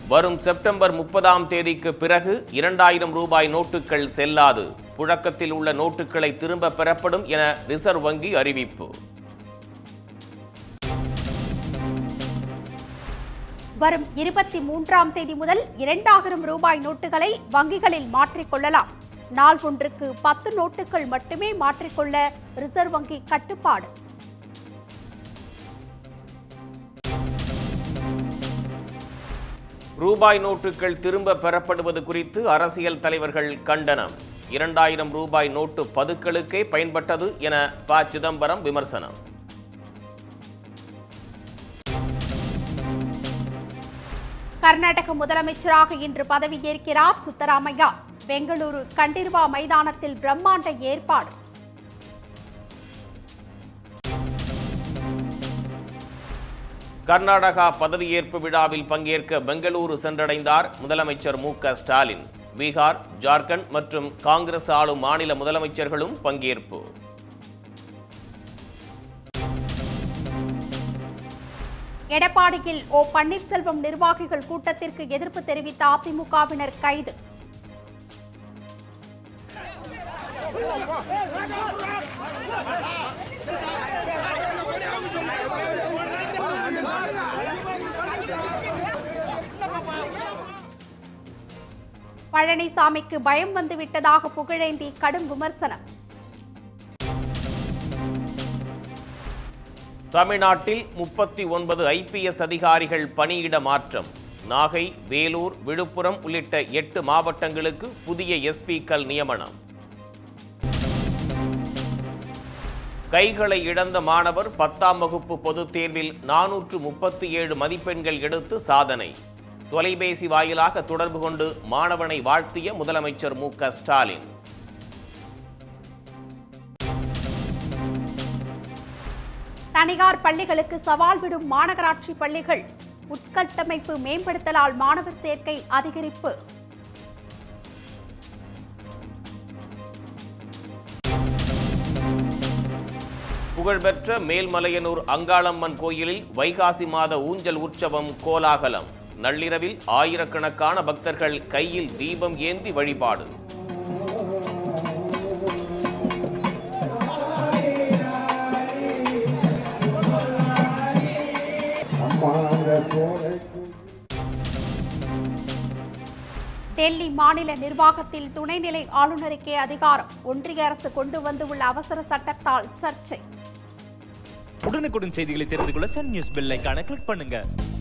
வரும் செப்டம்பர் முப்பதாம் தேதிக்கு பிறகு இரண்டாயிரம் ரூபாய் நோட்டுகள் செல்லாது புழக்கத்தில் உள்ள நோட்டுகளை திரும்ப பெறப்படும் என ரிசர்வ் வங்கி அறிவிப்பு வரும் இருபத்தி மூன்றாம் தேதி முதல் இரண்டாயிரம் ரூபாய் நோட்டுகளை வங்கிகளில் மாற்றிக்கொள்ளலாம் நாள் ஒன்றுக்கு பத்து நோட்டுகள் மட்டுமே மாற்றிக்கொள்ள ரிசர்வ் வங்கி கட்டுப்பாடு ரூபாய் நோட்டுகள் திரும்ப பெறப்படுவது குறித்து அரசியல் தலைவர்கள் கண்டனம் இரண்டாயிரம் ரூபாய் நோட்டு பதுக்களுக்கே பயன்பட்டது என ப சிதம்பரம் விமர்சனம் கர்நாடக முதலமைச்சராக இன்று பதவியேற்கிறார் சித்தராமையா பெங்களூரு கண்டிர்வா மைதானத்தில் பிரம்மாண்ட ஏற்பாடு கர்நாடகா பதவியேற்பு விழாவில் பங்கேற்க பெங்களூரு சென்றடைந்தார் முதலமைச்சர் மு க ஸ்டாலின் பீகார் ஜார்க்கண்ட் மற்றும் காங்கிரஸ் ஆளும் மாநில முதலமைச்சர்களும் பங்கேற்பு எடப்பாடியில் ஓ பன்னீர்செல்வம் நிர்வாகிகள் கூட்டத்திற்கு எதிர்ப்பு தெரிவித்த அதிமுகவினர் கைது பழனிசாமிக்கு பயம் வந்துவிட்டதாக புகழேந்தி கடும் விமர்சனம் தமிழ்நாட்டில் முப்பத்தி ஒன்பது ஐபிஎஸ் அதிகாரிகள் பணியிட மாற்றம் நாகை வேலூர் விழுப்புரம் உள்ளிட்ட எட்டு மாவட்டங்களுக்கு புதிய எஸ்பிக்கள் நியமனம் கைகளை இழந்த மாணவர் பத்தாம் வகுப்பு பொதுத் தேர்வில் நானூற்று முப்பத்தி ஏழு மதிப்பெண்கள் எடுத்து சாதனை தொலைபேசி வாயிலாக தொடர்பு கொண்டு மாணவனை வாழ்த்திய முதலமைச்சர் மு க ஸ்டாலின் தனியார் பள்ளிகளுக்கு சவால் விடும் மாநகராட்சி பள்ளிகள் உட்கட்டமைப்பு மேம்படுத்தலால் மாணவர் சேர்க்கை அதிகரிப்பு புகழ்பெற்ற மேல்மலையனூர் அங்காளம்மன் கோயிலில் வைகாசி மாத ஊஞ்சல் உற்சவம் கோலாகலம் நள்ளிரவில் ஆயிரக்கணக்கான பக்தர்கள் கையில் தீபம் ஏந்தி வழிபாடு டெல்லி மாநில நிர்வாகத்தில் துணைநிலை ஆளுநருக்கே அதிகாரம் ஒன்றிய அரசு கொண்டு வந்துள்ள அவசர சட்டத்தால் சர்ச்சை உடனுக்குடன் செய்திகளை தெரிந்து கொள்ள சன் நியூஸ் பெல் ஐகானை கிளிக் பண்ணுங்க